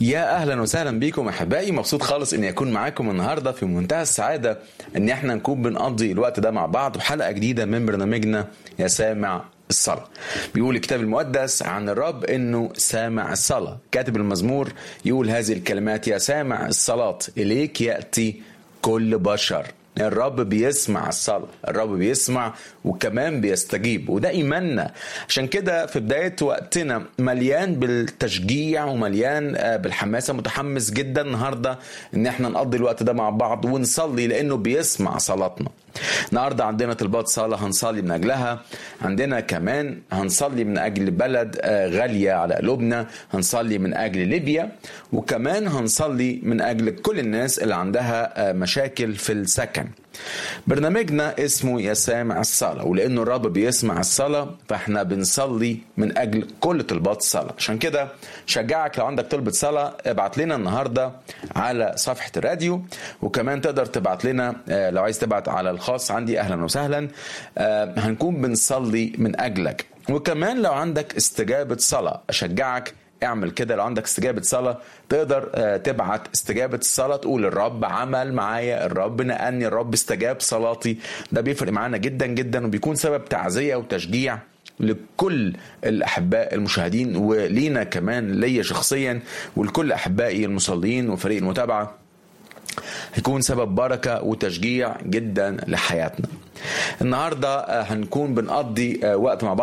يا اهلا وسهلا بيكم احبائي مبسوط خالص اني اكون معاكم النهارده في منتهى السعاده ان احنا نكون بنقضي الوقت ده مع بعض وحلقه جديده من برنامجنا يا سامع الصلاة بيقول الكتاب المقدس عن الرب انه سامع الصلاة كاتب المزمور يقول هذه الكلمات يا سامع الصلاة اليك يأتي كل بشر الرب بيسمع الصلاة الرب بيسمع وكمان بيستجيب وده إيماننا عشان كده في بداية وقتنا مليان بالتشجيع ومليان بالحماسة متحمس جدا النهاردة إن احنا نقضي الوقت ده مع بعض ونصلي لأنه بيسمع صلاتنا النهاردة عندنا طلبات صلاة هنصلي من أجلها عندنا كمان هنصلي من أجل بلد غالية على قلوبنا هنصلي من أجل ليبيا وكمان هنصلي من أجل كل الناس اللي عندها مشاكل في السكن برنامجنا اسمه يا سامع الصلاة ولأنه الرب بيسمع الصلاة فاحنا بنصلي من أجل كل طلبات الصلاة عشان كده شجعك لو عندك طلبة صلاة ابعت لنا النهاردة على صفحة الراديو وكمان تقدر تبعت لنا لو عايز تبعت على الخاص عندي أهلا وسهلا هنكون بنصلي من أجلك وكمان لو عندك استجابة صلاة أشجعك اعمل كده لو عندك استجابة صلاة تقدر تبعت استجابة الصلاة تقول الرب عمل معايا الرب نقلني الرب استجاب صلاتي ده بيفرق معانا جدا جدا وبيكون سبب تعزية وتشجيع لكل الاحباء المشاهدين ولينا كمان ليا شخصيا ولكل احبائي المصلين وفريق المتابعه هيكون سبب بركه وتشجيع جدا لحياتنا. النهارده هنكون بنقضي وقت مع بعض